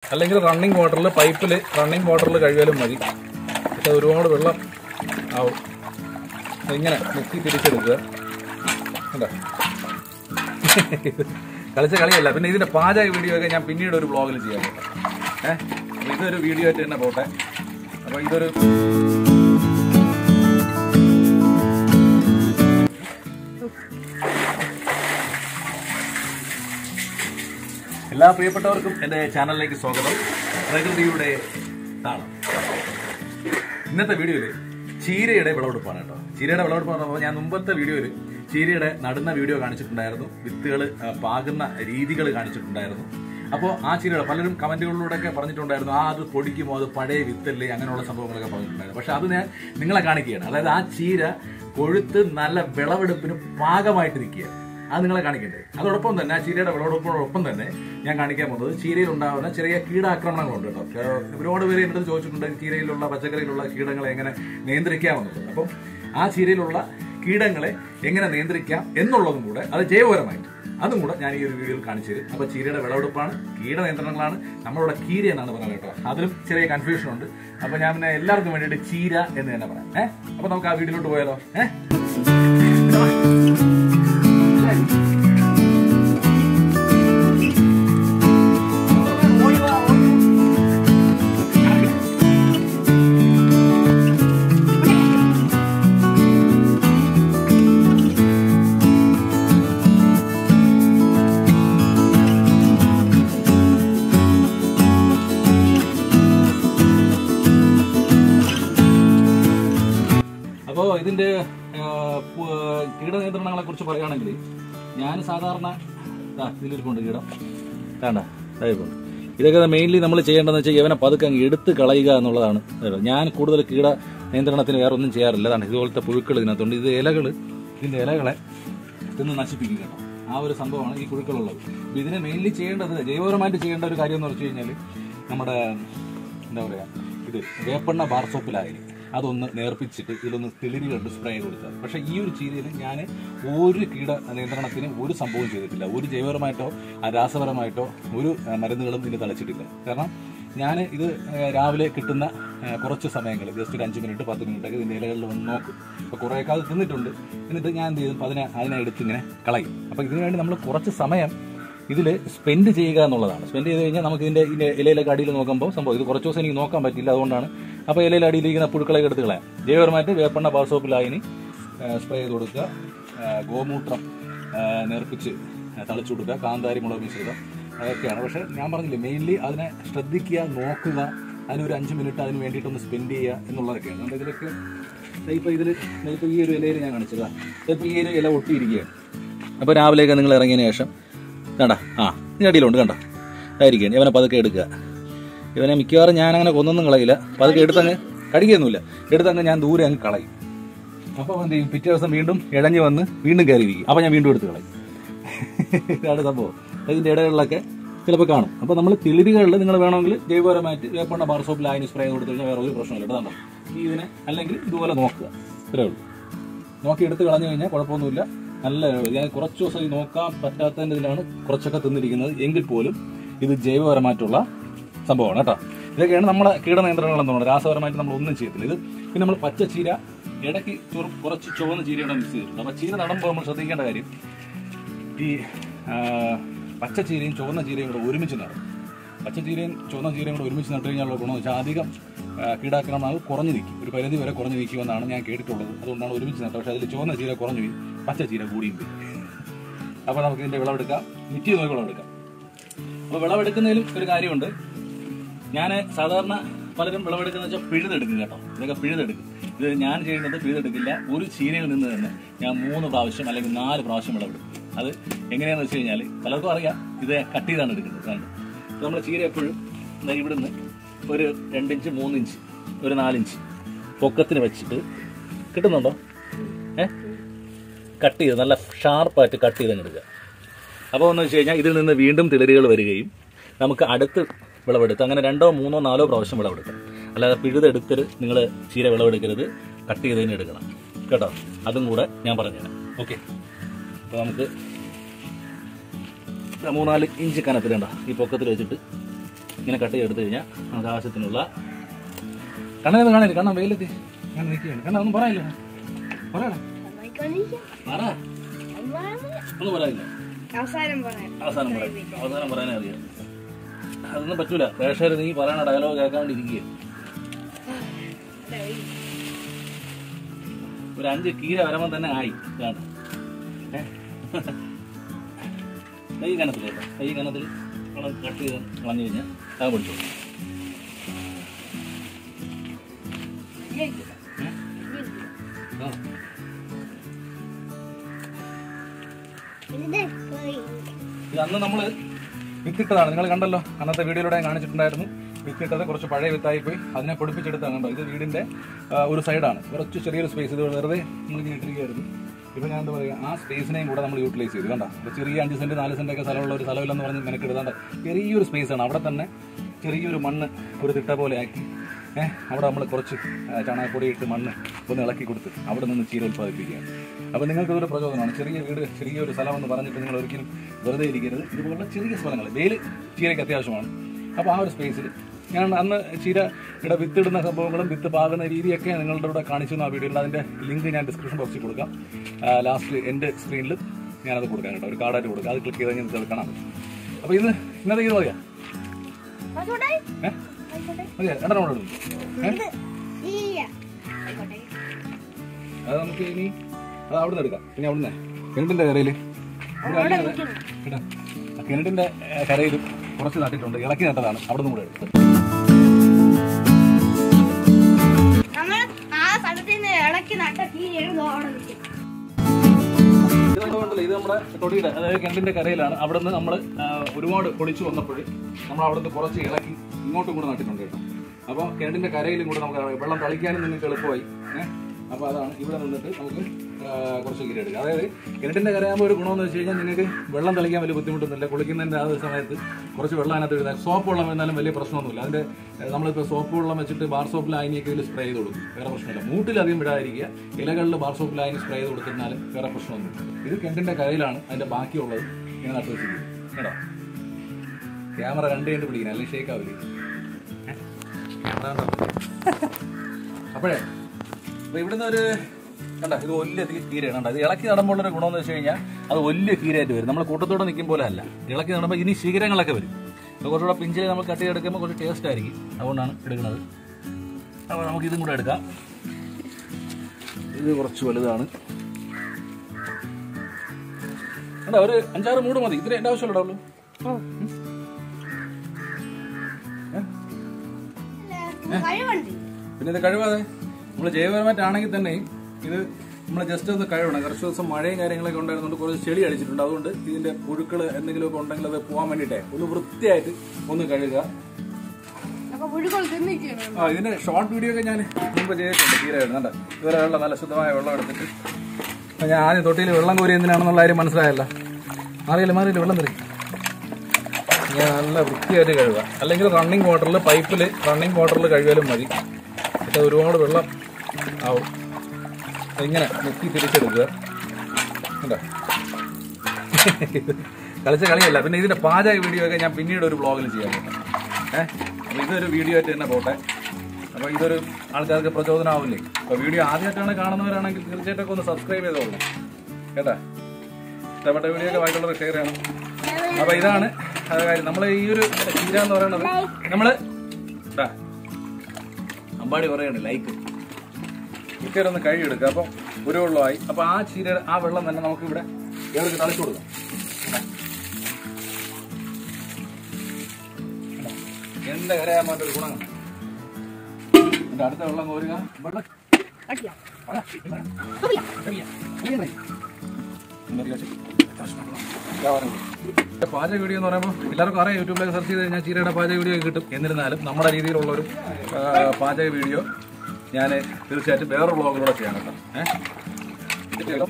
അല്ലെങ്കിൽ റണ്ണിങ് വാട്ടറിൽ പൈപ്പിൽ റണ്ണിങ് വാട്ടറിൽ കഴുകിയാലും മതി പക്ഷെ ഒരുപാട് വെള്ളം ആവും അപ്പൊ ഇങ്ങനെ മുക്കി തിരിച്ചെടുക്കുക കണ്ടോ കളിച്ച കളിയല്ല പിന്നെ ഇതിന്റെ പാചക വീഡിയോ ഒക്കെ ഞാൻ പിന്നീട് ഒരു ബ്ലോഗിൽ ചെയ്യാം കേട്ടോ ഏഹ് അപ്പൊ ഇതൊരു വീഡിയോ ആയിട്ട് തന്നെ പോട്ടെ അപ്പൊ ഇതൊരു എല്ലാ പ്രിയപ്പെട്ടവർക്കും എൻ്റെ ചാനലിലേക്ക് സ്വാഗതം പ്രകൃതിയുടെ താളം ഇന്നത്തെ വീഡിയോയിൽ ചീരയുടെ വിളവെടുപ്പാണ് കേട്ടോ ചീരയുടെ വിളവെടുപ്പ് പറഞ്ഞപ്പോൾ ഞാൻ മുമ്പത്തെ വീഡിയോയിൽ ചീരയുടെ നടുന്ന വീഡിയോ കാണിച്ചിട്ടുണ്ടായിരുന്നു വിത്തുകൾ പാകുന്ന രീതികൾ കാണിച്ചിട്ടുണ്ടായിരുന്നു അപ്പോൾ ആ ചീരയുടെ പലരും കമന്റുകളിലൂടെയൊക്കെ പറഞ്ഞിട്ടുണ്ടായിരുന്നു ആ അത് പൊടിക്കുമോ അത് പഴയ വിത്തല്ലേ അങ്ങനെയുള്ള സംഭവങ്ങളൊക്കെ പറഞ്ഞിട്ടുണ്ടായിരുന്നു പക്ഷെ അത് ഞാൻ നിങ്ങളെ കാണിക്കുകയാണ് അതായത് ആ ചീര കൊഴുത്ത് നല്ല വിളവെടുപ്പിന് പാകമായിട്ട് നിൽക്കുകയാണ് അത് നിങ്ങളെ കാണിക്കണ്ടേ അതോടൊപ്പം തന്നെ ആ ചീരയുടെ വിളവെടുപ്പിനോടൊപ്പം തന്നെ ഞാൻ കാണിക്കാൻ പോകുന്നത് ചീരയിൽ ഉണ്ടാകുന്ന ചെറിയ കീടാക്രമണങ്ങളുണ്ട് കേട്ടോ ഏഹ് ഒരുപാട് പേര് എൻ്റെ അടുത്ത് ചോദിച്ചിട്ടുണ്ട് ചീരയിലുള്ള പച്ചക്കറിയിലുള്ള കീടങ്ങളെ എങ്ങനെ നിയന്ത്രിക്കാമെന്നുള്ളത് അപ്പം ആ ചീരയിലുള്ള കീടങ്ങളെ എങ്ങനെ നിയന്ത്രിക്കാം എന്നുള്ളതും കൂടെ അത് ജൈവപരമായിട്ട് അതും കൂടെ ഞാൻ ഈ ഒരു വീഡിയോയിൽ കാണിച്ചു തരും അപ്പൊ ചീരയുടെ വിളവെടുപ്പാണ് കീട നിയന്ത്രണങ്ങളാണ് നമ്മളിവിടെ കീര എന്നാണ് പറയുന്നത് കേട്ടോ അതിലും ചെറിയ കൺഫ്യൂഷൻ ഉണ്ട് അപ്പൊ ഞാൻ പിന്നെ എല്ലാവർക്കും വേണ്ടിയിട്ട് ചീര എന്ന് തന്നെ പറയാം ഏഹ് അപ്പൊ നമുക്ക് ആ വീഡിയോയിലോട്ട് പോയാലോ ഏഹ് അപ്പോൾ ഇതിന്റെ ആ, പു- കീടനിയന്ത്രണങ്ങളെ കുറിച്ച് പറയുകയാണെങ്കിൽ ഞാൻ സാധാരണ ദാ, ഇതിലിരിപ്പുണ്ട് കീടം വേണ്ട ഇതായിപ്പോണ്ട് ഇതൊക്കെ മെയിൻലി നമ്മൾ ചെയ്യേണ്ടതെന്ന് വെച്ചാൽ ഇവനെ പതുക്കെ അങ്ങ് എടുത്ത് കളയുക എന്നുള്ളതാണ് ഇത്. ഞാൻ കൂടുതൽ കീട നിയന്ത്രണത്തിന് വേറെ ഒന്നും ചെയ്യാറില്ല അതാണ് ഇതുപോലത്തെ പുഴുക്കൾ ഇതിനകത്തുണ്ട് ഇത് ഇലകൾ ഇതിന്റെ ഇലകളെ തിന്ന് നശിപ്പിക്കുക കേട്ടോ ആ ഒരു സംഭവമാണ് ഈ പുഴുക്കളുള്ളത് അപ്പൊ ഇതിനെ മെയിൻലി ചെയ്യേണ്ടത് ജൈവപരമായിട്ട് ചെയ്യേണ്ട ഒരു കാര്യം എന്ന് വെച്ച് കഴിഞ്ഞാൽ നമ്മുടെ എന്താ പറയുക ഇത് വേപ്പെണ്ണ ബാർ സോപ്പിലായാലും അതൊന്ന് നേർപ്പിച്ചിട്ട് ഇതിലൊന്ന് തെളിരി കണ്ട് സ്പ്രേ കൊടുത്താൽ പക്ഷേ ഈ ഒരു ചീരയിൽ ഞാൻ ഒരു കീട നിയന്ത്രണത്തിന് ഒരു സംഭവം ചെയ്തിട്ടില്ല ഒരു ജൈവപരമായിട്ടോ ആ രാസപരമായിട്ടോ ഒരു ആ, മരുന്നുകളും ഇതിന് തളിച്ചിട്ടില്ല കാരണം ഞാൻ ഇത് ആ, രാവിലെ കിട്ടുന്ന ആ, കുറച്ച് സമയങ്ങൾ ജസ്റ്റ് ഒരു അഞ്ച് മിനിറ്റ് പത്ത് മിനിറ്റ് ഒക്കെ ഇതിൻ്റെ ഇലകളിൽ വന്ന് നോക്കും അപ്പോൾ കുറേയൊക്കെ അത് തിന്നിട്ടുണ്ട് എന്നിട്ട് ഞാൻ എന്ത് ചെയ്തു അതിനെ അതിനെ എടുത്ത് ഇങ്ങനെ കളയും അപ്പോൾ ഇതിനു വേണ്ടി നമ്മൾ കുറച്ച് സമയം ഇതിൽ സ്പെൻഡ് ചെയ്യുക എന്നുള്ളതാണ് സ്പെൻഡ് ചെയ്ത് കഴിഞ്ഞാൽ നമുക്ക് ഇതിന്റെ ഇതിന്റെ ഇലയിലൊക്കെ അടിയിൽ നോക്കുമ്പോൾ സംഭവം ഇത് കുറച്ച് ദിവസം എനിക്ക് നോക്കാൻ പറ്റില്ല അതുകൊണ്ടാണ് അപ്പോൾ ഇലയിൽ അടിയിലിരിക്കുന്ന പുഴുക്കളെ എടുത്ത് കളയാം ജൈവപരമായിട്ട് വേപ്പെണ്ണ ബാർ സോപ്പ് ലായനി സ്പ്രേ ചെയ്ത് കൊടുക്കുക ആ, ഗോമൂത്രം ആ, നേർപ്പിച്ച് തളിച്ചു കൊടുക്കുക കാന്താരി മുളക് മിശ്രിതം അതൊക്കെയാണ് പക്ഷേ ഞാൻ പറഞ്ഞില്ലേ മെയിൻലി അതിനെ ശ്രദ്ധിക്കുക നോക്കുക അതിനൊരു അഞ്ച് മിനിറ്റ് അതിന് വേണ്ടിയിട്ടൊന്ന് സ്പെൻഡ് ചെയ്യുക എന്നുള്ളതൊക്കെയാണ് അതുകൊണ്ട് ഇതിലൊക്കെ ഇപ്പോൾ ഇതിൽ ഇപ്പോൾ ഈ ഒരു ഇലയിൽ ഞാൻ കാണിച്ചതാണ് ഇപ്പോൾ ഈ ഒരു ഇല ഒട്ടിയിരിക്കുകയാണ് അപ്പോൾ രാവിലെയൊക്കെ നിങ്ങൾ ഇറങ്ങിയതിന് ശേഷം കണ്ട ആ ഇതിൻ്റെ അടിയിലുണ്ട് കണ്ട ആയിരിക്കും ഇവനെ പതുക്കെ എടുക്കുക ഇവനെ മിക്കവാറും ഞാൻ അങ്ങനെ കൊന്നൊന്നും കളയില്ല പതുക്കെ എടുത്തങ്ങ് കടിക്കുകയൊന്നുമില്ല എടുത്തങ്ങ് ഞാൻ ദൂരെ അങ്ങ് കളയും അപ്പോൾ എന്ത് ചെയ്യും പിറ്റേ ദിവസം വീണ്ടും ഇഴഞ്ഞ് വന്ന് വീണ്ടും കയറിയിരിക്കും അപ്പോൾ ഞാൻ വീണ്ടും എടുത്ത് കളയും ഇതാണ് സംഭവം ഇതിൻ്റെ ഇടകളിലൊക്കെ ചിലപ്പോൾ കാണും അപ്പോൾ നമ്മൾ തിളിരികളിൽ നിങ്ങൾ വേണമെങ്കിൽ ജൈവപരമായിട്ട് വേപ്പെണ്ണ ബാർ സോപ്പ് ലായനി സ്പ്രേ കൊടുത്തു കഴിഞ്ഞാൽ വേറെ ഒരു പ്രശ്നമില്ല ഇതാണ്ടോ ഈ ഇതിനെ അല്ലെങ്കിൽ ഇതുപോലെ നോക്കുക ഇത്രേ ഉള്ളൂ നോക്കി എടുത്ത് കളഞ്ഞു കഴിഞ്ഞാൽ കുഴപ്പമൊന്നുമില്ല നല്ല ഞാൻ കുറച്ച് ദിവസം ഈ നോക്കാൻ പറ്റാത്തതിൻ്റെ ഇതിലാണ് കുറച്ചൊക്കെ തിന്നിരിക്കുന്നത് എങ്കിൽ പോലും ഇത് ജൈവപരമായിട്ടുള്ള സംഭവമാണ് കേട്ടോ ഇതൊക്കെയാണ് നമ്മളെ കീടനിയന്ത്രണങ്ങൾ എന്ന് പറയുന്നത് രാസപരമായിട്ട് നമ്മൾ ഒന്നും ചെയ്യത്തില്ല ഇത് പിന്നെ നമ്മൾ പച്ച ചീര ഇടയ്ക്ക് ചൊറു- കുറച്ച് ചുവന്ന ചീരയുടെ മിക്സ് ചെയ്തിട്ടുണ്ട് അപ്പോൾ ചീര നടുമ്പോൾ നമ്മൾ ശ്രദ്ധിക്കേണ്ട കാര്യം ഈ ആ, പച്ച ചീരയും ചുവന്ന ചീരയും കൂടെ ഒരുമിച്ച് നടും പച്ച ചീരയും ചുവന്ന ചീരയും കൂടെ ഒരുമിച്ച് നട്ടു കഴിഞ്ഞാലുള്ള ഗുണം വെച്ചാൽ അധികം ആ, കീടാക്രമണം കുറഞ്ഞു നിൽക്കും ഒരു പരിധി വരെ കുറഞ്ഞു നിൽക്കുമെന്നാണ് ഞാൻ കേട്ടിട്ടുള്ളത് അതുകൊണ്ടാണ് ഒരുമിച്ച് നട്ടത് പക്ഷേ അതിൽ ചുവന്ന ചീര കുറഞ്ഞു പോയി പച്ച ചീര കൂടിയും പോയി അപ്പോൾ നമുക്ക് ഇതിൻ്റെ വിളവെടുക്കാം നിറ്റി നോക്കി വിളവെടുക്കാം അപ്പോൾ വിളവെടുക്കുന്നതിലും ഒരു കാര്യമുണ്ട് ഞാൻ സാധാരണ പലരും വിളവെടുക്കുന്ന വെച്ചാൽ പിഴുതെടുക്കും കേട്ടോ ഇതൊക്കെ പിഴുതെടുക്കും ഇത് ഞാൻ ചെയ്യുന്നത് പിഴുതെടുക്കില്ല ഒരു ചീരയിൽ നിന്ന് തന്നെ ഞാൻ മൂന്ന് പ്രാവശ്യം അല്ലെങ്കിൽ നാല് പ്രാവശ്യം വിളവെടുക്കും അത് എങ്ങനെയാണെന്ന് വെച്ച് കഴിഞ്ഞാൽ പലർക്കും അറിയാം ഇത് കട്ട് ചെയ്താണ് എടുക്കുന്നത് കണ്ടോ നമ്മൾ ചീര എപ്പോഴും ദാ ഇവിടുന്ന് ഒരു രണ്ടിഞ്ച് മൂന്നിഞ്ച് ഒരു നാലിഞ്ച് പൊക്കത്തിന് വെച്ചിട്ട് കിട്ടുന്നുണ്ടോ ഏ കട്ട് ചെയ്ത് നല്ല ഷാർപ്പായിട്ട് കട്ട് ചെയ്ത് അങ്ങ് എടുക്കുക അപ്പോൾ എന്ന് വെച്ച് കഴിഞ്ഞാൽ ഇതിൽ നിന്ന് വീണ്ടും തിളരുകൾ വരികയും നമുക്ക് അടുത്ത് വിളവെടുത്ത് അങ്ങനെ രണ്ടോ മൂന്നോ നാലോ പ്രാവശ്യം വിളവെടുക്കാം അല്ലാതെ പിഴുതെടുത്തിട്ട് നിങ്ങൾ ചീര വിളവെടുക്കരുത് കട്ട് ചെയ്തതിന് എടുക്കണം കേട്ടോ അതും കൂടെ ഞാൻ പറഞ്ഞുതരാം ഓക്കെ അപ്പോൾ നമുക്ക് ദാ മൂന്നാല് ഇഞ്ച് കനത്തിലുണ്ട ഈ പൊക്കത്തിൽ വെച്ചിട്ട് ഇങ്ങനെ കട്ട് ചെയ്തെടുത്ത് കഴിഞ്ഞാൽ നമുക്ക് ആവശ്യത്തിനുള്ള കണ്ണനൊന്നും കാണില്ല കണ്ണൻ വെയിലെത്തി ഞാൻ നിൽക്കുകയാണ് കണ്ണ ഒന്നും പറയില്ല പറയണ പറ ഒന്നും പറയില്ല അവസാനം പറയാം അവസാനം പറയാം അവസാനം പറയാനേ അറിയാം അതൊന്നും പറ്റൂല പ്രേക്ഷകർ നീ പറയണ ഡയലോഗ് കേൾക്കാൻ വേണ്ടി ഇരിക്കുക ഒരു അഞ്ച് കീര വരമ്പം തന്നെ ആയി ഇതാണ് ഏ? ഈ കനത്തിൽ കേട്ടോ ഈ കനത്തിൽ നമ്മൾ കട്ട് ചെയ്ത് കളഞ്ഞു കഴിഞ്ഞാൽ അത് പിടിച്ചു ആ ഇത് അന്ന് നമ്മൾ വിത്തിട്ടതാണ് നിങ്ങൾ കണ്ടല്ലോ അന്നത്തെ വീഡിയോയിലൂടെ ഞാൻ കാണിച്ചിട്ടുണ്ടായിരുന്നു വിത്തിട്ടത് കുറച്ച് പഴയ വിത്തായി പോയി അതിനെ പൊടിപ്പിച്ചെടുത്താണ് കണ്ടോ ഇത് വീടിന്റെ ആ, ഒരു സൈഡാണ് കുറച്ച് ചെറിയൊരു സ്പേസ് ഇത് വെറുതെ നമ്മൾ ഇട്ടിരിക്കുകയായിരുന്നു ഇപ്പൊ ഞാൻ എന്താ പറയുക ആ സ്പേസിനെയും കൂടെ നമ്മൾ യൂട്ടിലൈസ് ചെയ്തു കണ്ടോ ഒരു ചെറിയ അഞ്ച് സെന്റ് നാല് സെന്റ് ഒക്കെ സ്ഥലമുള്ള ഒരു സ്ഥലമില്ലെന്ന് പറഞ്ഞ് നിനക്ക് എഴുതാണ്ട് ചെറിയൊരു സ്പേസ് ആണ് അവിടെ തന്നെ ചെറിയൊരു മണ്ണ് ഒരു തിട്ട പോലെ ആക്കി ഏഹ് അവിടെ നമ്മൾ കുറച്ച് ആ, ചാണകപ്പൊടി ഇട്ട് മണ്ണ് ഒന്ന് ഇളക്കി കൊടുത്ത് അവിടെ നിന്ന് ചീര ഉൽപ്പാദിപ്പിക്കുകയാണ് അപ്പോൾ നിങ്ങൾക്ക് ഇതൊരു പ്രചോദനമാണ് ചെറിയ വീട് ചെറിയൊരു സ്ഥലം എന്ന് പറഞ്ഞിട്ട് നിങ്ങൾ ഒരിക്കലും വെറുതെ ഇരിക്കരുത് ഇതുപോലുള്ള ചെറിയ സ്ഥലങ്ങൾ വെയിൽ ചീരയ്ക്ക് അത്യാവശ്യമാണ് അപ്പോൾ ആ ഒരു സ്പേസിൽ ഞാൻ അന്ന് ചീരയുടെ വിത്തിടുന്ന സംഭവങ്ങളും വിത്ത് പാകുന്ന രീതിയൊക്കെ നിങ്ങളുടെ കൂടെ കാണിച്ചു ആ വീഡിയോയിൽ അതിൻ്റെ ലിങ്ക് ഞാൻ ഡിസ്ക്രിപ്ഷൻ ബോക്സിൽ കൊടുക്കാം ലാസ്റ്റ് എൻ്റെ സ്ക്രീനിൽ ഞാനത് കൊടുക്കാം കേട്ടോ ഒരു കാർഡായിട്ട് കൊടുക്കാം അത് ക്ലിക്ക് ചെയ്ത് കഴിഞ്ഞാൽ നിങ്ങൾക്ക് അത് കാണാൻ പറ്റും അപ്പോൾ ഇത് ഇന്നത്തെ ഇത് മതിയാ ഏഹ് മതിയാ രണ്ടെണ്ണം കൂടെ എടുക്കും ഏഹ് അത് നമുക്ക് ഇനി അത് അവിടെ നിന്ന് എടുക്കാം പിന്നെ അവിടുന്ന് കിണറ്റിന്റെ കരയിൽ കിണറ്റിന്റെ കരയിൽ കുറച്ച് നട്ടിട്ടുണ്ട് ഇളക്കി നട്ടതാണ് അവിടെ നിന്ന് കൂടെ എടുക്കും നമ്മൾ ആ സ്ഥലത്ത് നിന്ന് ഇടയ്ക്ക് നട്ട തീ എഴുതും അവിടെ നിൽക്കും ഇത് നമ്മളുണ്ടല്ലോ, ഇത് നമ്മുടെ തൊടിയുടെ അതായത് കിണറ്റിന്റെ കരയിലാണ് അവിടെ നിന്ന് നമ്മൾ ഒരുപാട് പൊളിച്ചു വന്നപ്പോൾ നമ്മൾ അവിടെ നിന്ന് കുറച്ച് ഇളക്കി ഇങ്ങോട്ടും കൂടെ നട്ടിട്ടുണ്ട് കേട്ടോ അപ്പോൾ കിണറ്റിന്റെ കരയിലും കൂടെ നമുക്ക് വെള്ളം തളിക്കാനും നിങ്ങൾക്ക് എളുപ്പമായി ഏഹ് അപ്പോൾ അതാണ് ഇവിടെ നിന്നിട്ട് നമുക്ക് ആ, കുറച്ച് കീര എടുക്കുക അതായത് കിണറ്റിന്റെ കരയാകുമ്പോൾ ഒരു ഗുണമെന്ന് വെച്ച് കഴിഞ്ഞാൽ നിങ്ങൾക്ക് വെള്ളം തളിക്കാൻ വലിയ ബുദ്ധിമുട്ടൊന്നുമില്ല കുളിക്കുന്നതിന്റെ ആ ഒരു സമയത്ത് കുറച്ച് വെള്ളം അതിനകത്ത് ഇടുക സോപ്പ് വെള്ളം എന്നാലും വലിയ പ്രശ്നമൊന്നുമില്ല അതിന്റെ ഏഹ്, നമ്മളിപ്പോൾ സോപ്പ് വെള്ളം വെച്ചിട്ട് ബാർ സോപ്പ് ലായനിയൊക്കെ ഇതിൽ സ്പ്രേ ചെയ്ത് കൊടുക്കും വേറെ പ്രശ്നമില്ല മൂട്ടിലധികം വിടാതിരിക്കുക ഇലകളിൽ ബാർ സോപ്പ് ലായനി സ്പ്രേ ചെയ്ത് കൊടുത്തിരുന്നാലും വേറെ പ്രശ്നമൊന്നുമില്ല ഇത് കിണറ്റിന്റെ കരയിലാണ് അതിന്റെ ബാക്കിയുള്ളത് ഇങ്ങനെ നട്ടു വെച്ചിരിക്കുന്നത് കേട്ടോ ക്യാമറ രണ്ട് കണ്ട് പിടിക്കണം അല്ലെങ്കിൽ ഷേക്ക് ആവില്ല അപ്പോഴേ അപ്പൊ ഇവിടുന്ന് ഒരു കണ്ട ഇത് വലിയ തീ- കീരയാണ് കണ്ട ഇത് ഇളക്കി നടുമ്പോൾ ഒരു ഗുണമെന്ന് വെച്ച് കഴിഞ്ഞാൽ അത് വലിയ കീരയായിട്ട് വരും നമ്മൾ കൂട്ടത്തോടെ നിൽക്കും പോലെ അല്ല ഇളക്കി നടുമ്പോൾ ഇനി ശിഖരങ്ങളൊക്കെ വരും അപ്പോൾ കുറച്ചുകൂടെ പിഞ്ചിൽ നമ്മൾ കട്ട് ചെയ്തെടുക്കുമ്പോൾ കുറച്ച് ടേസ്റ്റ് ആയിരിക്കും അതുകൊണ്ടാണ് എടുക്കുന്നത് അപ്പോൾ നമുക്ക് ഇതും കൂടെ എടുക്കാം ഇത് കുറച്ച് വലുതാണ് കണ്ട ഒരു അഞ്ചാറ് മൂട് മതി ഇത്ര എൻ്റെ ആവശ്യമുള്ളൂ കഴിവുണ്ട് പിന്നെ ഇത് കഴിവാതെ നമ്മൾ ജൈവപരമായിട്ടാണെങ്കിൽ തന്നെ ഇത് നമ്മൾ ജസ്റ്റ് ഒന്ന് കഴിവണം കുറച്ച് ദിവസം മഴയും കാര്യങ്ങളൊക്കെ ഉണ്ടായിരുന്നുകൊണ്ട് കുറച്ച് ചെളി അടിച്ചിട്ടുണ്ട് അതുകൊണ്ട് ഇതിന്റെ പുഴുക്കൾ എന്തെങ്കിലുമൊക്കെ ഉണ്ടെങ്കിൽ അത് പോകാൻ വേണ്ടിയിട്ടേ ഒന്ന് വൃത്തിയായിട്ട് ഒന്ന് കഴുകുക അപ്പൊ പുഴുക്കൾ തിന്നിക്കണം ആ ഇതിന്റെ ഷോർട്ട് വീഡിയോ ഒക്കെ ഞാൻ മുമ്പ് ചെയ്തിട്ടുണ്ട് തീരെ കണ്ടോ ഇതുവരെ വെള്ളം നല്ല ശുദ്ധമായ വെള്ളം എടുത്തിട്ട് അപ്പൊ ഞാൻ ആദ്യം തൊട്ടിയിൽ വെള്ളം കോരി എന്തിനാണെന്നുള്ള കാര്യം മനസ്സിലായല്ല മാറിയില്ല മാറിയില്ല വെള്ളം തരും ഞാൻ നല്ല വൃത്തിയായിട്ട് കഴുകുക അല്ലെങ്കിൽ റണ്ണിങ് വാട്ടറിൽ പൈപ്പിൽ റണ്ണിങ് വാട്ടറിൽ കഴുകിയാലും മതി പക്ഷെ ഒരുപാട് വെള്ളം ആവും അപ്പൊ ഇങ്ങനെ മുക്കി തിരിച്ചെടുക്കുക കണ്ടോ കളിച്ച കളിയല്ല പിന്നെ ഇതിന്റെ പാചക വീഡിയോ ഒക്കെ ഞാൻ പിന്നീട് ഒരു ബ്ലോഗിൽ ചെയ്യാം കേട്ടോ ഏഹ് അപ്പൊ ഇതൊരു വീഡിയോ ആയിട്ട് തന്നെ പോട്ടെ അപ്പൊ ഇതൊരു ആൾക്കാർക്ക് പ്രചോദനമാവില്ലേ അപ്പൊ വീഡിയോ ആദ്യമായിട്ടാണ് കാണുന്നവരാണെങ്കിൽ തീർച്ചയായിട്ടും ഒന്ന് സബ്സ്ക്രൈബ് ചെയ്തോളൂ കേട്ടാ ഇഷ്ടപ്പെട്ട വീഡിയോ ഒക്കെ ആയിട്ടുള്ളത് ഷെയർ ചെയ്യണം അപ്പൊ ഇതാണ് അത് കാര്യം നമ്മൾ ഈ ഒരു ചീര എന്ന് പറയുന്നത് നമ്മള് ട്ടാ, അമ്പാടി പറയണ്ട് ലൈക്ക് ഇക്കരൊന്ന് കഴുകിയെടുക്കുക അപ്പം ഒരു വെള്ളമായി അപ്പൊ ആ ചീരയുടെ ആ വെള്ളം തന്നെ നമുക്ക് ഇവിടെ ഇവർക്ക് തളിച്ചു കൊടുക്കാം എന്റെ കരയാൻ വേണ്ട ഒരു ഗുണം എന്റെ അടുത്ത വെള്ളം കോരുക ഇവിടെ അടിയാ അവിടെ, ഇവിടെ. ഇല്ല, ഇല്ല. ഇന്നൊരു കാശ്. ഇതാ പറയുന്നത്. ഇതിന്റെ പാചക വീഡിയോ എന്ന് പറയുമ്പോൾ എല്ലാവർക്കും അറിയാം യൂട്യൂബിലൊക്കെ സെർച്ച് ചെയ്ത് കഴിഞ്ഞാൽ ചീരയുടെ പാചക വീഡിയോ ഒക്കെ കിട്ടും എന്നിരുന്നാലും നമ്മുടെ രീതിയിലുള്ള ഒരു ആ, പാചക വീഡിയോ ഞാൻ തീർച്ചയായിട്ടും വേറൊരു വ്ളോഗിലൂടെ ചെയ്യാൻ കേട്ടോ ഏഹ്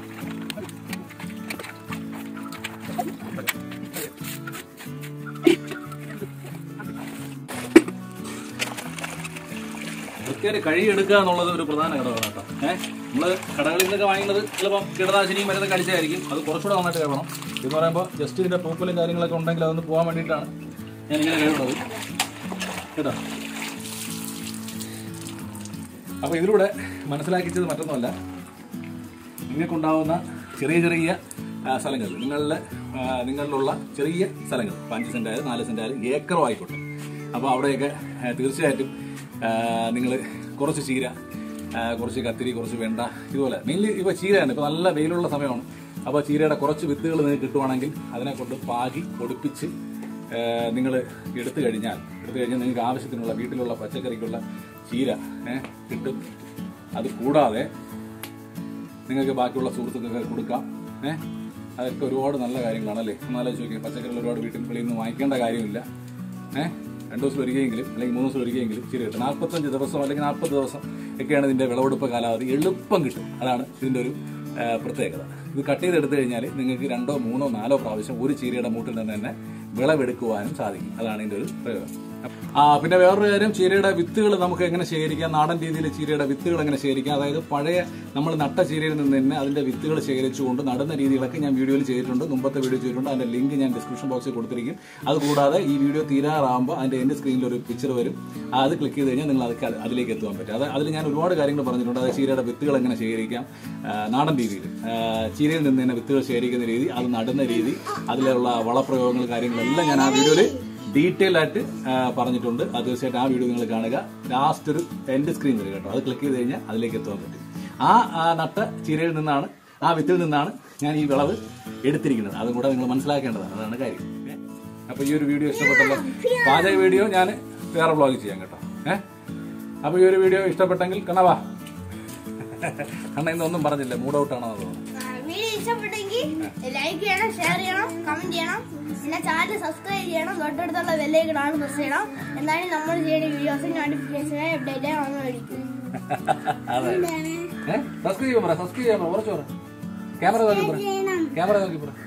വൃത്തിയായിട്ട് കഴുകിയെടുക്കുക എന്നുള്ളത് ഒരു പ്രധാന ഘടകമാണ് കേട്ടോ ഏഹ് നമ്മൾ കടകളിൽ നിന്നൊക്കെ വാങ്ങുന്നത് ചിലപ്പോൾ കീടനാശിനിയും മരുന്നൊക്കെ അടിച്ചായിരിക്കും അത് കുറച്ചുകൂടെ നന്നായിട്ട് കഴിയണം എന്ന് പറയുമ്പോൾ ജസ്റ്റ് ഇതിന്റെ പൂപ്പലും കാര്യങ്ങളൊക്കെ ഉണ്ടെങ്കിൽ അതൊന്ന് പോകാൻ വേണ്ടിയിട്ടാണ് ഞാനിങ്ങനെ കഴുകുന്നത് കേട്ടോ അപ്പോൾ ഇതിലൂടെ മനസ്സിലാക്കിച്ചത് മറ്റൊന്നുമല്ല നിങ്ങൾക്കുണ്ടാവുന്ന ചെറിയ ചെറിയ ആ, സ്ഥലങ്ങൾ നിങ്ങളുടെ ആ, നിങ്ങളിലുള്ള ചെറിയ സ്ഥലങ്ങൾ ഇപ്പം അഞ്ച് സെന്റ് ആയാലും നാല് സെന്റ് ആയാലും ഏക്കറോ ആയിക്കോട്ടെ അപ്പോൾ അവിടെയൊക്കെ ആ, തീർച്ചയായിട്ടും നിങ്ങൾ കുറച്ച് ചീര ആ, കുറച്ച് കത്തിരി കുറച്ച് വെണ്ട ഇതുപോലെ മെയിൻലി ഇപ്പോൾ ചീരയാണ് ഇപ്പോൾ നല്ല വെയിലുള്ള സമയമാണ് അപ്പോൾ ചീരയുടെ കുറച്ച് വിത്തുകൾ നിങ്ങൾക്ക് കിട്ടുവാണെങ്കിൽ അതിനെ കൊണ്ട് പാകി പൊടിപ്പിച്ച് നിങ്ങൾ എടുത്തു കഴിഞ്ഞാൽ എടുത്തു കഴിഞ്ഞാൽ നിങ്ങൾക്ക് ആവശ്യത്തിനുള്ള വീട്ടിലുള്ള പച്ചക്കറിക്കുള്ള ചീര ഏ, കിട്ടും അത് കൂടാതെ നിങ്ങൾക്ക് ബാക്കിയുള്ള സുഹൃത്തുക്കൾക്ക് കൊടുക്കാം ഏഹ് അതൊക്കെ ഒരുപാട് നല്ല കാര്യങ്ങളാണ് അല്ലേ ഒന്ന് ആലോചിച്ച് നോക്കിയാൽ പച്ചക്കറികൾ ഒരുപാട് വീട്ടിൽ വെളിയിൽ നിന്ന് വാങ്ങിക്കേണ്ട കാര്യമില്ല ഏഹ് രണ്ട് ദിവസം ഒരിക്കലെങ്കിലും അല്ലെങ്കിൽ മൂന്ന് ദിവസം ഒരിക്കലെങ്കിലും ശരി കിട്ടും നാൽപ്പത്തഞ്ച് ദിവസം അല്ലെങ്കിൽ നാൽപ്പത് ദിവസം ഒക്കെയാണ് ഇതിന്റെ വിളവെടുപ്പ് കാലാവധി എളുപ്പം കിട്ടും അതാണ് ഇതിന്റെ ഒരു ആ, പ്രത്യേകത ഇത് കട്ട് ചെയ്തെടുത്തു കഴിഞ്ഞാൽ നിങ്ങൾക്ക് രണ്ടോ മൂന്നോ നാലോ പ്രാവശ്യം ഒരു ചീരയുടെ മൂട്ടിൽ നിന്ന് തന്നെ വിളവെടുക്കുവാനും സാധിക്കും അതാണ് ഇതിന്റെ ഒരു പ്രയോജനം ആ പിന്നെ വേറൊരു കാര്യം ചീരയുടെ വിത്തുകൾ നമുക്ക് എങ്ങനെ ശേഖരിക്കാം നാടൻ രീതിയിൽ ചീരയുടെ വിത്തുകൾ എങ്ങനെ ശേഖരിക്കാം അതായത് പഴയ നമ്മൾ നട്ട ചീരയിൽ നിന്ന് തന്നെ അതിന്റെ വിത്തുകൾ ശേഖരിച്ചുകൊണ്ട് നടുന്ന രീതികളൊക്കെ ഞാൻ വീഡിയോയിൽ ചെയ്തിട്ടുണ്ട് മുമ്പത്തെ വീഡിയോ ചെയ്തിട്ടുണ്ട് അതിന്റെ ലിങ്ക് ഞാൻ ഡിസ്ക്രിപ്ഷൻ ബോക്സിൽ കൊടുത്തിരിക്കും അതുകൂടാതെ ഈ വീഡിയോ തീരാറാകുമ്പോൾ അതിന്റെ എന്റെ സ്ക്രീനിൽ ഒരു പിക്ചർ വരും ആ, അത് ക്ലിക്ക് ചെയ്ത് കഴിഞ്ഞാൽ നിങ്ങൾ അതൊക്കെ അത് അതിലേക്ക് എത്തുവാൻ പറ്റും അത് അതിൽ ഞാൻ ഒരുപാട് കാര്യങ്ങൾ പറഞ്ഞിട്ടുണ്ട് അതായത് ചീരയുടെ വിത്തുകൾ എങ്ങനെ ശേഖരിക്കാം ആ, നാടൻ രീതിയിൽ ആ, ചീരയിൽ നിന്ന് തന്നെ വിത്തുകൾ ശേഖരിക്കുന്ന രീതി അത് നടുന്ന രീതി അതിലുള്ള വളപ്രയോഗങ്ങൾ കാര്യങ്ങളെല്ലാം ഞാൻ ആ വീഡിയോയിൽ ഡീറ്റെയിൽ ആയിട്ട് ആ, പറഞ്ഞിട്ടുണ്ട് അത് തീർച്ചയായിട്ടും ആ വീഡിയോ നിങ്ങൾ കാണുക ലാസ്റ്റ് ഒരു എൻഡ് സ്ക്രീൻ വരും കേട്ടോ അത് ക്ലിക്ക് ചെയ്ത് കഴിഞ്ഞാൽ അതിലേക്ക് എത്താൻ പറ്റും ആ ആ നട്ട ചീരയിൽ നിന്നാണ് ആ വിത്തിൽ നിന്നാണ് ഞാൻ ഈ വിളവ് എടുത്തിരിക്കുന്നത് അതും കൂടെ നിങ്ങൾ മനസ്സിലാക്കേണ്ടതാണ് അതാണ് കാര്യം ഏ? അപ്പൊ ഈ ഒരു വീഡിയോ ഇഷ്ടപ്പെട്ടല്ലോ പാചക വീഡിയോ ഞാൻ വേറെ വ്ളോഗ് ചെയ്യാം കേട്ടോ ഏഹ് അപ്പൊ ഈ ഒരു വീഡിയോ ഇഷ്ടപ്പെട്ടെങ്കിൽ കണവാ കണ്ണ ഇന്നൊന്നും പറഞ്ഞില്ല മൂഡ് ഔട്ട് ആണോ തോന്നുന്നു ആ, വീഡിയോ ഇഷ്ടപ്പെട്ടെങ്കിൽ ലൈക്ക് ചെയ്യണം ഷെയർ ചെയ്യണം കമന്റ് ചെയ്യണം പിന്നെ ചാനൽ സബ്സ്ക്രൈബ് ചെയ്യണം തൊട്ടടുത്തുള്ള ബെല്ലേക്ക് ആണ് പ്രസ് ചെയ്യണം എന്നാലും നമ്മൾ ചെയ്യുന്ന വീഡിയോസ് നോട്ടിഫിക്കേഷൻ അപ്ഡേറ്റ് വന്നതായിരിക്കും അതെ ഏഹ് സബ്സ്ക്രൈബ് ചെയ്യാൻ പറ സബ്സ്ക്രൈബ് ചെയ്യാൻ പറ ഉറച്ചു പറ ക്യാമറ നോക്കി പറ ക്യാമറ നോക്കി പറ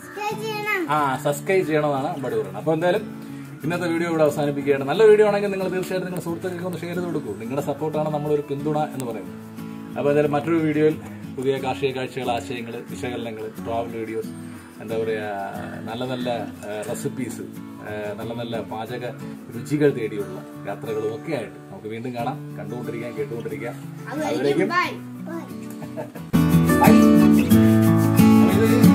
ആ സബ്സ്ക്രൈബ് ചെയ്യണമെന്നാണ് അമ്പടി പറയുന്നത് അപ്പോൾ എന്തായാലും ഇന്നത്തെ വീഡിയോ ഇവിടെ അവസാനിപ്പിക്കുകയാണ് നല്ല വീഡിയോ ആണെങ്കിൽ നിങ്ങൾ തീർച്ചയായിട്ടും നിങ്ങളുടെ സുഹൃത്തുക്കൾക്ക് ഒന്ന് ഷെയർ ചെയ്ത് കൊടുക്കൂ നിങ്ങളുടെ സപ്പോർട്ടാണ് നമ്മളൊരു പിന്തുണ എന്ന് പറയുന്നത് അപ്പോൾ എന്തായാലും മറ്റൊരു വീഡിയോയിൽ പുതിയ കാർഷിക കാഴ്ചകൾ ആശയങ്ങൾ വിശകലനങ്ങൾ ട്രാവൽ വീഡിയോസ് എന്താ പറയുക നല്ല നല്ല റെസിപ്പീസ് നല്ല നല്ല പാചക രുചികൾ തേടിയുള്ള യാത്രകളും ഒക്കെ ആയിട്ട് നമുക്ക് വീണ്ടും കാണാം കണ്ടുകൊണ്ടിരിക്കാം കേട്ടുകൊണ്ടിരിക്കാം അതുവരെയും ബൈ Bye.